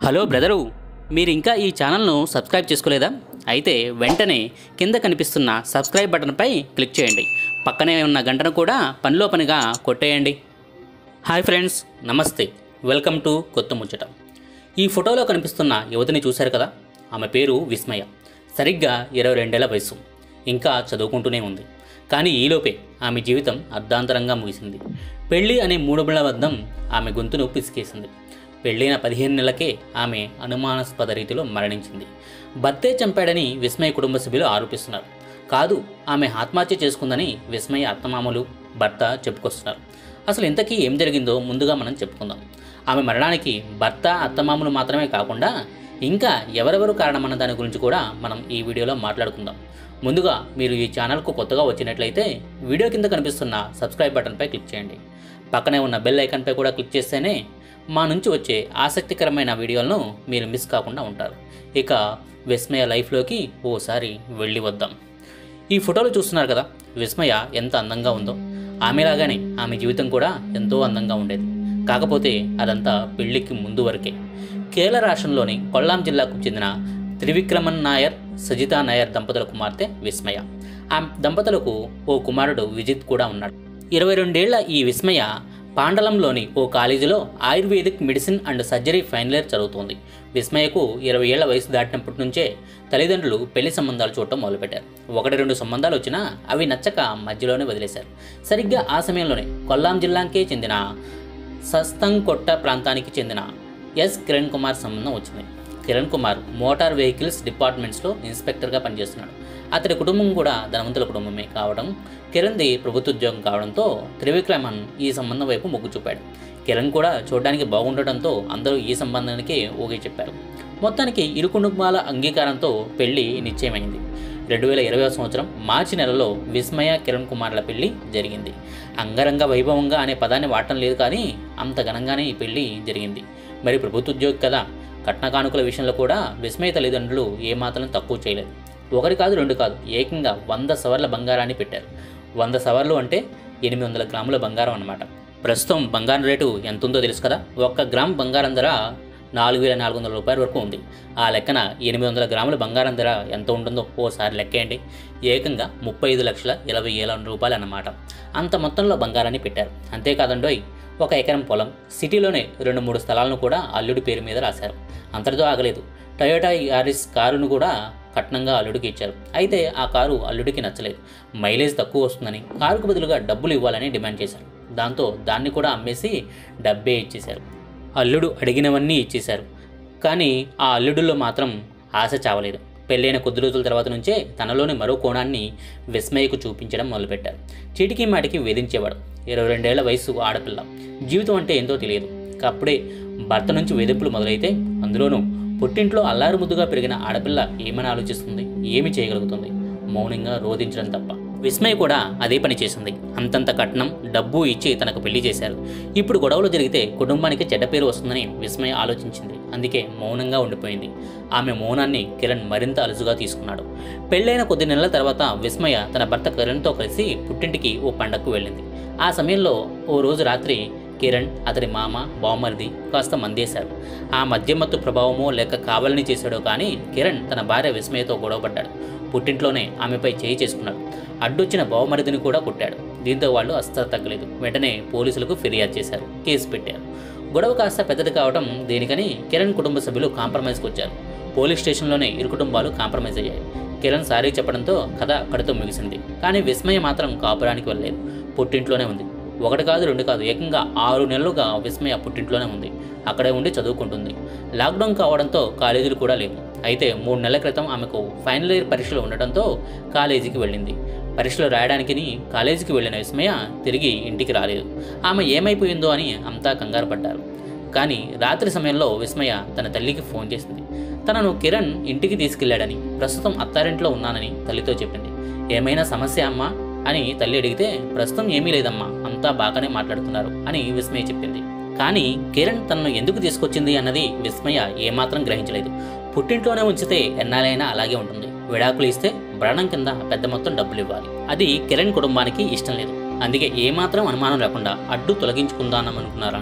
hello brother మీరు ఇంకా ఈ ఛానల్ను సబ్స్క్రైబ్ చేసుకోలేదా అయితే వెంటనే కింద కనిపిస్తున్న సబ్స్క్రైబ్ బటన్పై క్లిక్ చేయండి పక్కనే ఉన్న గంటను కూడా పనిలో పనిగా కొట్టేయండి హాయ్ ఫ్రెండ్స్ నమస్తే వెల్కమ్ టు కొత్త ముచ్చట ఈ ఫోటోలో కనిపిస్తున్న యువతిని చూశారు కదా ఆమె పేరు విస్మయ సరిగ్గా ఇరవై రెండేళ్ల వయసు ఇంకా చదువుకుంటూనే ఉంది కానీ ఈలోపే ఆమె జీవితం అర్ధాంతరంగా ముగిసింది పెళ్లి అనే మూడు బద్దం ఆమె గొంతును పిసికేసింది పెళ్ళైన పదిహేను నెలలకే ఆమె అనుమానాస్పద రీతిలో మరణించింది భర్తే చంపాడని విస్మయ కుటుంబ సభ్యులు ఆరోపిస్తున్నారు కాదు ఆమె ఆత్మహత్య చేసుకుందని విస్మయ అత్తమామలు భర్త చెప్పుకొస్తున్నారు అసలు ఇంతకీ ఏం జరిగిందో ముందుగా మనం చెప్పుకుందాం ఆమె మరణానికి భర్త అత్తమామలు మాత్రమే కాకుండా ఇంకా ఎవరెవరు కారణమన్న దాని గురించి కూడా మనం ఈ వీడియోలో మాట్లాడుకుందాం ముందుగా మీరు ఈ ఛానల్కు కొత్తగా వచ్చినట్లయితే వీడియో కింద కనిపిస్తున్న సబ్స్క్రైబ్ బటన్పై క్లిక్ చేయండి పక్కనే ఉన్న బెల్ ఐకాన్పై కూడా క్లిక్ చేస్తేనే మా నుంచి వచ్చే ఆసక్తికరమైన వీడియోలను మీరు మిస్ కాకుండా ఉంటారు ఇక విస్మయ లైఫ్లోకి ఓసారి వెళ్ళి వద్దాం ఈ ఫోటోలు చూస్తున్నారు కదా విస్మయ ఎంత అందంగా ఉందో ఆమెలాగానే ఆమె జీవితం కూడా ఎంతో అందంగా ఉండేది కాకపోతే అదంతా పెళ్లికి ముందు వరకే కేరళ రాష్ట్రంలోని కొల్లాం జిల్లాకు చెందిన త్రివిక్రమన్ నాయర్ సజితా నాయర్ దంపతుల కుమార్తె విస్మయ ఆ దంపతులకు ఓ కుమారుడు విజిత్ కూడా ఉన్నాడు ఇరవై రెండేళ్ల ఈ విస్మయ పాండలంలోని ఓ కాలేజీలో ayurvedic medicine and surgery final year చదువుతోంది విస్మయకు ఇరవై ఏళ్ల వయసు దాటినప్పటి నుంచే తల్లిదండ్రులు పెళ్లి సంబంధాలు చూడటం మొదలుపెట్టారు ఒకటి రెండు సంబంధాలు వచ్చినా అవి నచ్చక మధ్యలోనే వదిలేశారు సరిగ్గా ఆ సమయంలోనే కొల్లాం జిల్లాకే చెందిన సస్తంకొట్ట ప్రాంతానికి చెందిన ఎస్ కిరణ్ కుమార్ సంబంధం వచ్చింది కిరణ్ కుమార్ మోటార్ వెహికల్స్ డిపార్ట్మెంట్స్లో ఇన్స్పెక్టర్గా పనిచేస్తున్నాడు అతడి కుటుంబం కూడా ధనవంతుల కుటుంబమే కావడం కిరణ్ది ప్రభుత్వ ఉద్యోగం కావడంతో త్రివిక్రమన్ ఈ సంబంధం వైపు మొగ్గు చూపాడు కిరణ్ కూడా చూడడానికి బాగుండటంతో అందరూ ఈ సంబంధానికి ఓకే చెప్పారు మొత్తానికి ఇరు కుటుంబాల అంగీకారంతో పెళ్లి నిశ్చయమైంది రెండు వేల ఇరవై సంవత్సరం మార్చి నెలలో విస్మయ కిరణ్ కుమార్ల పెళ్లి జరిగింది అంగరంగ వైభవంగా అనే పదాన్ని వాడటం లేదు కానీ అంత ఘనంగానే ఈ పెళ్లి జరిగింది మరి ప్రభుత్వ ఉద్యోగి కదా కట్న కానుకల విషయంలో కూడా విస్మయ తల్లిదండ్రులు ఏమాత్రం తక్కువ చేయలేదు ఒకటి కాదు రెండు కాదు ఏకంగా వంద సవర్ల బంగారాన్ని పెట్టారు వంద సవర్లు అంటే ఎనిమిది వందల గ్రాముల బంగారం అన్నమాట ప్రస్తుతం బంగారం రేటు ఎంత ఉందో తెలుసు కదా ఒక్క గ్రామ్ బంగారం ధర నాలుగు వేల నాలుగు వందల రూపాయల వరకు ఉంది ఆ లెక్కన ఎనిమిది వందల గ్రాముల బంగారం ధర ఎంత ఉంటుందో ఓసారి లెక్కేయండి ఏకంగా ముప్పై ఐదు లక్షల ఇరవై ఏళ్ళ రూపాయలు అన్నమాట అంత మొత్తంలో బంగారాన్ని పెట్టారు అంతేకాదండోయ్ ఒక ఎకరం పొలం సిటీలోనే రెండు మూడు స్థలాలను కూడా అల్లుడి పేరు మీద రాశారు అంతటితో ఆగలేదు టయోటా యారిస్ కారును కూడా కట్నంగా అల్లుడికి ఇచ్చారు అయితే ఆ కారు అల్లుడికి నచ్చలేదు మైలేజ్ తక్కువ వస్తుందని కారుకు బదులుగా డబ్బులు ఇవ్వాలని డిమాండ్ చేశారు దాంతో దాన్ని కూడా అమ్మేసి డబ్బే ఇచ్చేశారు అల్లుడు అడిగినవన్నీ ఇచ్చేశారు కానీ ఆ అల్లుడిలో మాత్రం ఆశ చావలేదు పెళ్ళైన కొద్ది రోజుల తర్వాత నుంచే తనలోని మరో కోణాన్ని విస్మయకు చూపించడం మొదలుపెట్టారు చీటికి మాటికి వేధించేవాడు ఇరవై రెండేళ్ల వయసు ఆడపిల్ల జీవితం అంటే ఏంటో తెలియదు అప్పుడే భర్త నుంచి వేధింపులు మొదలైతే అందులోనూ పుట్టింట్లో అల్లారు ముద్దుగా పెరిగిన ఆడపిల్ల ఏమని ఆలోచిస్తుంది ఏమి చేయగలుగుతుంది మౌనంగా రోధించడం తప్ప విస్మయ్ కూడా అదే పని చేసింది అంతంత కట్నం డబ్బు ఇచ్చి తనకు పెళ్లి చేశారు ఇప్పుడు గొడవలు జరిగితే కుటుంబానికి చెడ్డ పేరు వస్తుందని విస్మయ ఆలోచించింది అందుకే మౌనంగా ఉండిపోయింది ఆమె మౌనాన్ని కిరణ్ మరింత అలుసుగా తీసుకున్నాడు పెళ్ళైన కొద్ది నెలల తర్వాత విస్మయ తన భర్త కిరణ్తో కలిసి పుట్టింటికి ఓ పండగకు వెళ్ళింది ఆ సమయంలో ఓ రోజు రాత్రి కిరణ్ అతడి మామ బావమరిది కాస్త మందేశారు ఆ మద్యమత్తు ప్రభావమో లేక కావాలని చేశాడో కానీ కిరణ్ తన భార్య విస్మయతో గొడవపడ్డాడు పుట్టింట్లోనే ఆమెపై చేయి చేసుకున్నాడు అడ్డొచ్చిన బావమరిదిని కూడా కొట్టాడు దీంతో వాళ్ళు అస్సలు తగ్గలేదు వెంటనే పోలీసులకు ఫిర్యాదు చేశారు కేసు పెట్టారు గొడవ కాస్త పెద్దది కావడం దేనికని కిరణ్ కుటుంబ సభ్యులు కాంప్రమైజ్కి వచ్చారు పోలీస్ స్టేషన్లోనే ఇరు కుటుంబాలు కాంప్రమైజ్ అయ్యాయి కిరణ్ సారీ చెప్పడంతో కథ అక్కడితో ముగిసింది కానీ విస్మయ మాత్రం కాపురానికి వెళ్ళలేదు పుట్టింట్లోనే ఉంది ఒకటి కాదు రెండు కాదు ఏకంగా ఆరు నెలలుగా విస్మయ పుట్టింట్లోనే ఉంది అక్కడే ఉండి చదువుకుంటుంది లాక్డౌన్ కావడంతో కాలేజీలు కూడా లేవు అయితే మూడు నెలల క్రితం ఆమెకు ఫైనల్ ఇయర్ పరీక్షలు ఉండటంతో కాలేజీకి వెళ్ళింది పరీక్షలు రాయడానికి కాలేజీకి వెళ్ళిన విస్మయ తిరిగి ఇంటికి రాలేదు ఆమె ఏమైపోయిందో అని అంతా కంగారు పడ్డారు కానీ రాత్రి సమయంలో విస్మయ తన తల్లికి ఫోన్ చేసింది తనను కిరణ్ ఇంటికి తీసుకెళ్లాడని ప్రస్తుతం అత్తారింట్లో ఉన్నానని తల్లితో చెప్పింది ఏమైనా సమస్య అమ్మా అని తల్లి అడిగితే ప్రస్తుతం ఏమీ లేదమ్మా అంతా బాగానే మాట్లాడుతున్నారు అని విస్మయ చెప్పింది కానీ కిరణ్ తనను ఎందుకు తీసుకొచ్చింది అన్నది విస్మయ ఏమాత్రం గ్రహించలేదు పుట్టింట్లోనే ఉంచితే ఎన్నాలైనా అలాగే ఉంటుంది విడాకులు ఇస్తే ప్రాణం కింద పెద్ద మొత్తం డబ్బులు ఇవ్వాలి అది కిరణ్ కుటుంబానికి ఇష్టం లేదు అందుకే ఏమాత్రం అనుమానం లేకుండా అడ్డు తొలగించుకుందామనుకున్నారు అనుకుంటా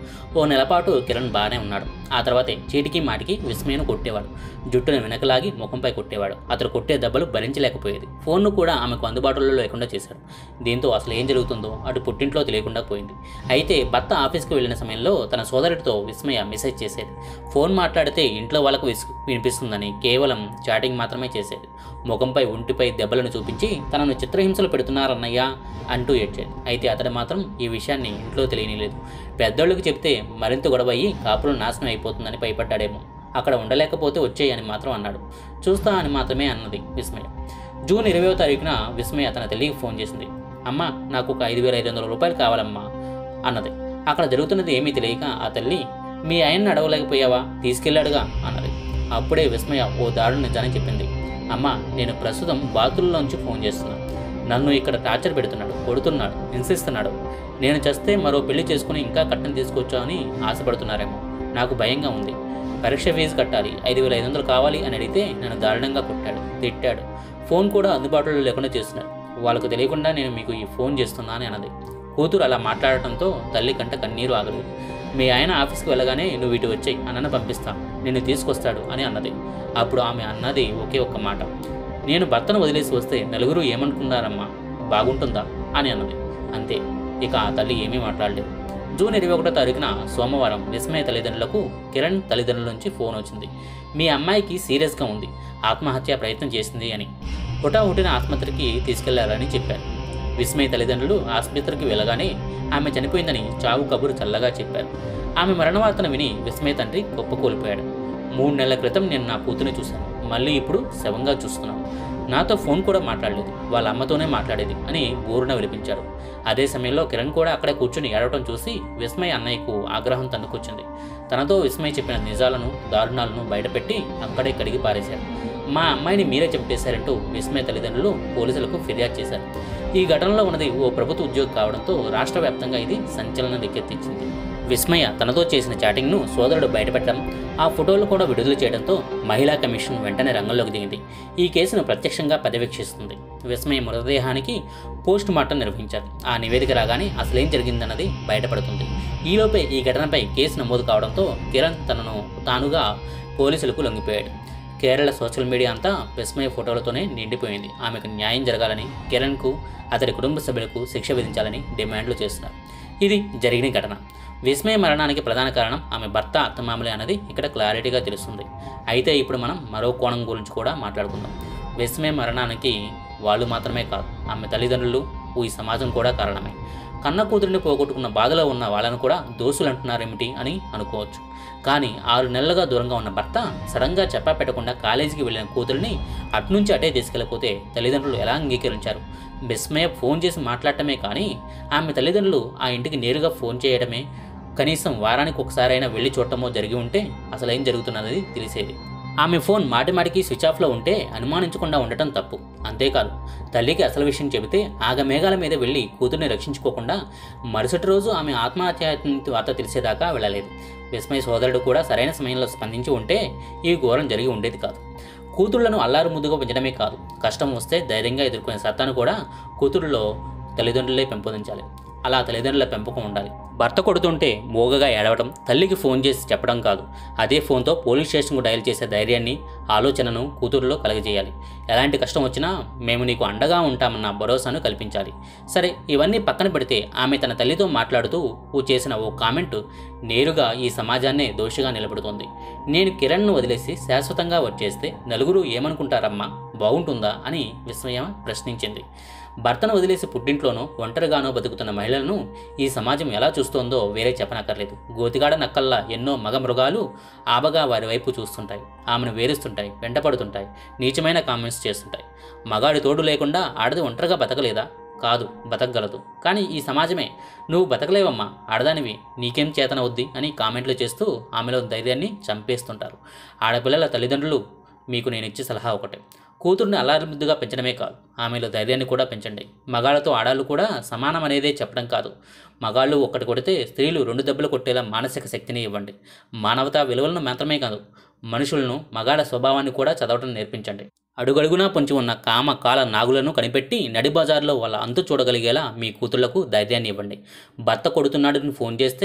ఓ నెలపాటు కిరణ్ బాగానే ఉన్నాడు ఆ తర్వాతే చీటికి మాటికి విస్మయను కొట్టేవాడు జుట్టును వెనకలాగి ముఖంపై కొట్టేవాడు అతడు కొట్టే దెబ్బలు భరించలేకపోయేది ఫోన్ను కూడా ఆమెకు అందుబాటులో లేకుండా చేశాడు దీంతో అసలు ఏం జరుగుతుందో అటు పుట్టింట్లో తెలియకుండా పోయింది అయితే భర్త ఆఫీస్కి వెళ్ళిన సమయంలో తన సోదరుడితో విస్మయ మెసేజ్ చేసేది ఫోన్ మాట్లాడితే ఇంట్లో వాళ్ళకు విసు వినిపిస్తుందని కేవలం చాటింగ్ మాత్రమే చేసేది ముఖంపై ఒంటిపై దెబ్బలను చూపించి తనను చిత్రహింసలు పెడుతున్నారన్నయ్యా అంటూ ఏడ్చేది అయితే అతడు మాత్రం ఈ విషయాన్ని ఇంట్లో తెలియనిలేదు పెద్దోళ్ళకి చెప్తే మరింత గొడవ అయ్యి కాపురం నాశనం అయిపోతుందని భయపడ్డాడేమో అక్కడ ఉండలేకపోతే వచ్చేయని మాత్రం అన్నాడు చూస్తా అని మాత్రమే అన్నది విస్మయ జూన్ ఇరవయో తారీఖున విస్మయ తన తల్లికి ఫోన్ చేసింది అమ్మ నాకు ఒక ఐదు వేల ఐదు వందల రూపాయలు కావాలమ్మా అన్నది అక్కడ జరుగుతున్నది ఏమీ తెలియక ఆ తల్లి మీ ఆయన్ని అడగలేకపోయావా తీసుకెళ్ళాడుగా అన్నది అప్పుడే విస్మయ ఓ దారుణ నిజాన్ని చెప్పింది అమ్మ నేను ప్రస్తుతం బాతుల్లోంచి ఫోన్ చేస్తున్నాను నన్ను ఇక్కడ టార్చర్ పెడుతున్నాడు కొడుతున్నాడు హింసిస్తున్నాడు నేను చస్తే మరో పెళ్లి చేసుకుని ఇంకా కట్టం తీసుకొచ్చామని ఆశపడుతున్నారేమో నాకు భయంగా ఉంది పరీక్ష ఫీజు కట్టాలి ఐదు వేల ఐదు వందలు కావాలి అని అడిగితే నన్ను దారుణంగా కొట్టాడు తిట్టాడు ఫోన్ కూడా అందుబాటులో లేకుండా చేస్తున్నాడు వాళ్ళకు తెలియకుండా నేను మీకు ఈ ఫోన్ చేస్తున్నా అని అన్నది కూతురు అలా మాట్లాడటంతో తల్లి కంట కన్నీరు ఆగలేదు మీ ఆయన ఆఫీస్కి వెళ్ళగానే నువ్వు ఇటు వచ్చాయి అన్నను పంపిస్తా నిన్ను తీసుకొస్తాడు అని అన్నది అప్పుడు ఆమె అన్నది ఒకే ఒక్క మాట నేను భర్తను వదిలేసి వస్తే నలుగురు ఏమనుకున్నారమ్మా బాగుంటుందా అని అన్నది అంతే ఇక ఆ తల్లి ఏమీ మాట్లాడలేదు జూన్ ఇరవై ఒకటో తారీఖున సోమవారం విస్మయ తల్లిదండ్రులకు కిరణ్ తల్లిదండ్రుల నుంచి ఫోన్ వచ్చింది మీ అమ్మాయికి సీరియస్గా ఉంది ఆత్మహత్య ప్రయత్నం చేసింది అని హుటాహుటిన ఆసుపత్రికి తీసుకెళ్లారని చెప్పారు విస్మయ తల్లిదండ్రులు ఆసుపత్రికి వెళ్ళగానే ఆమె చనిపోయిందని చావు కబురు చల్లగా చెప్పారు ఆమె మరణ వార్తను విని విస్మయ తండ్రి కుప్పకూలిపోయాడు మూడు నెలల క్రితం నేను నా కూతుర్ని చూశాను మళ్ళీ ఇప్పుడు శవంగా చూస్తున్నాను నాతో ఫోన్ కూడా మాట్లాడలేదు వాళ్ళ అమ్మతోనే మాట్లాడేది అని బూరున వినిపించారు అదే సమయంలో కిరణ్ కూడా అక్కడే కూర్చుని ఏడవటం చూసి విస్మయ్ అన్నయ్యకు ఆగ్రహం తన్నుకొచ్చింది తనతో విస్మయ్ చెప్పిన నిజాలను దారుణాలను బయటపెట్టి అక్కడే కడిగి పారేశారు మా అమ్మాయిని మీరే చంపేశారంటూ విస్మయ తల్లిదండ్రులు పోలీసులకు ఫిర్యాదు చేశారు ఈ ఘటనలో ఉన్నది ఓ ప్రభుత్వ ఉద్యోగి కావడంతో రాష్ట్ర వ్యాప్తంగా ఇది సంచలనం రెక్కెత్తించింది విస్మయ తనతో చేసిన చాటింగ్ను సోదరుడు బయటపెట్టడం ఆ ఫోటోలు కూడా విడుదల చేయడంతో మహిళా కమిషన్ వెంటనే రంగంలోకి దిగింది ఈ కేసును ప్రత్యక్షంగా పర్యవేక్షిస్తుంది విస్మయ మృతదేహానికి పోస్ట్ మార్టం నిర్వహించారు ఆ నివేదిక రాగానే అసలేం జరిగిందన్నది బయటపడుతుంది ఈలోపే ఈ ఘటనపై కేసు నమోదు కావడంతో కిరణ్ తనను తానుగా పోలీసులకు లొంగిపోయాడు కేరళ సోషల్ మీడియా అంతా విస్మయ ఫోటోలతోనే నిండిపోయింది ఆమెకు న్యాయం జరగాలని కిరణ్కు అతడి కుటుంబ సభ్యులకు శిక్ష విధించాలని డిమాండ్లు చేస్తున్నారు ఇది జరిగిన ఘటన విస్మయ మరణానికి ప్రధాన కారణం ఆమె భర్త అత్తమామలే అన్నది ఇక్కడ క్లారిటీగా తెలుస్తుంది అయితే ఇప్పుడు మనం మరో కోణం గురించి కూడా మాట్లాడుకుందాం విస్మయ మరణానికి వాళ్ళు మాత్రమే కాదు ఆమె తల్లిదండ్రులు ఈ సమాజం కూడా కారణమే కన్న కూతురిని పోగొట్టుకున్న బాధలో ఉన్న వాళ్ళను కూడా దోషులు అంటున్నారేమిటి అని అనుకోవచ్చు కానీ ఆరు నెలలుగా దూరంగా ఉన్న భర్త సడన్గా చెప్పా పెట్టకుండా కాలేజీకి వెళ్ళిన కూతురిని అట్నుంచి అటే తీసుకెళ్ళిపోతే తల్లిదండ్రులు ఎలా అంగీకరించారు విస్మయ ఫోన్ చేసి మాట్లాడటమే కానీ ఆమె తల్లిదండ్రులు ఆ ఇంటికి నేరుగా ఫోన్ చేయడమే కనీసం వారానికి ఒకసారైనా వెళ్ళి చూడటమో జరిగి ఉంటే అసలు ఏం జరుగుతున్నది తెలిసేది ఆమె ఫోన్ మాటి మాటికి స్విచ్ ఆఫ్లో ఉంటే అనుమానించకుండా ఉండటం తప్పు అంతేకాదు తల్లికి అసలు విషయం చెబితే ఆగమేఘాల మీద వెళ్ళి కూతుర్ని రక్షించుకోకుండా మరుసటి రోజు ఆమె ఆత్మహత్య వార్త తెలిసేదాకా వెళ్ళలేదు విస్మయ సోదరుడు కూడా సరైన సమయంలో స్పందించి ఉంటే ఈ ఘోరం జరిగి ఉండేది కాదు కూతుళ్లను అల్లారు ముద్దుగా పెంచడమే కాదు కష్టం వస్తే ధైర్యంగా ఎదుర్కొనే సత్తాను కూడా కూతురులో తల్లిదండ్రులే పెంపొందించాలి అలా తల్లిదండ్రుల పెంపకం ఉండాలి భర్త కొడుతుంటే మోగగా ఏడవడం తల్లికి ఫోన్ చేసి చెప్పడం కాదు అదే ఫోన్తో పోలీస్ స్టేషన్కు డయల్ చేసే ధైర్యాన్ని ఆలోచనను కూతురులో కలగజేయాలి ఎలాంటి కష్టం వచ్చినా మేము నీకు అండగా ఉంటామన్న భరోసాను కల్పించాలి సరే ఇవన్నీ పక్కన పెడితే ఆమె తన తల్లితో మాట్లాడుతూ ఓ చేసిన ఓ కామెంట్ నేరుగా ఈ సమాజాన్నే దోషిగా నిలబడుతోంది నేను కిరణ్ను వదిలేసి శాశ్వతంగా వచ్చేస్తే నలుగురు ఏమనుకుంటారమ్మా బాగుంటుందా అని విస్మయ ప్రశ్నించింది భర్తను వదిలేసి పుట్టింట్లోనో ఒంటరిగానో బతుకుతున్న మహిళలను ఈ సమాజం ఎలా చూస్తోందో వేరే చెప్పనక్కర్లేదు గోతిగాడ నక్కల్లా ఎన్నో మగ మృగాలు ఆబగా వారి వైపు చూస్తుంటాయి ఆమెను వేరుస్తుంటాయి వెంటపడుతుంటాయి నీచమైన కామెంట్స్ చేస్తుంటాయి మగాడి తోడు లేకుండా ఆడది ఒంటరిగా బతకలేదా కాదు బతకగలదు కానీ ఈ సమాజమే నువ్వు బతకలేవమ్మా ఆడదానివి నీకేం చేతన వద్ది అని కామెంట్లు చేస్తూ ఆమెలో ధైర్యాన్ని చంపేస్తుంటారు ఆడపిల్లల తల్లిదండ్రులు మీకు నేను ఇచ్చే సలహా ఒకటే కూతుర్ని అల్లారుముద్దుగా పెంచడమే కాదు ఆమెలో ధైర్యాన్ని కూడా పెంచండి మగాళ్ళతో ఆడాళ్ళు కూడా సమానం అనేదే చెప్పడం కాదు మగాళ్ళు ఒక్కటి కొడితే స్త్రీలు రెండు దెబ్బలు కొట్టేలా మానసిక శక్తిని ఇవ్వండి మానవతా విలువలను మాత్రమే కాదు మనుషులను మగాళ్ళ స్వభావాన్ని కూడా చదవటం నేర్పించండి అడుగడుగునా పొంచి ఉన్న కామ కాల నాగులను కనిపెట్టి నడి బజార్లో వాళ్ళ అంతు చూడగలిగేలా మీ కూతుళ్లకు ధైర్యాన్ని ఇవ్వండి భర్త కొడుతున్నాడని ఫోన్ చేస్తే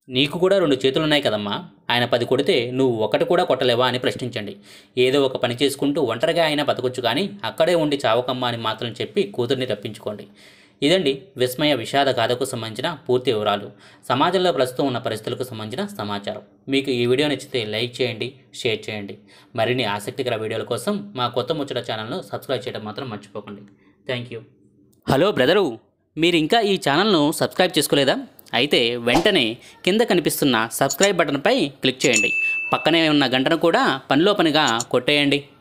నీకు కూడా రెండు చేతులున్నాయి కదమ్మా ఆయన పది కొడితే నువ్వు ఒకటి కూడా కొట్టలేవా అని ప్రశ్నించండి ఏదో ఒక పని చేసుకుంటూ ఒంటరిగా అయినా బతకొచ్చు కానీ అక్కడే ఉండి చావకమ్మా అని మాత్రం చెప్పి కూతుర్ని రప్పించుకోండి ఇదండి విస్మయ విషాద గాథకు సంబంధించిన పూర్తి వివరాలు సమాజంలో ప్రస్తుతం ఉన్న పరిస్థితులకు సంబంధించిన సమాచారం మీకు ఈ వీడియో నచ్చితే లైక్ చేయండి షేర్ చేయండి మరిన్ని ఆసక్తికర వీడియోల కోసం మా కొత్త ముచ్చట ఛానల్ను సబ్స్క్రైబ్ చేయడం మాత్రం మర్చిపోకండి థ్యాంక్ యూ హలో బ్రదరు మీరు ఇంకా ఈ ఛానల్ను సబ్స్క్రైబ్ చేసుకోలేదా అయితే వెంటనే కింద కనిపిస్తున్న సబ్స్క్రైబ్ బటన్పై క్లిక్ చేయండి పక్కనే ఉన్న గంటను కూడా పనిలో పనిగా కొట్టేయండి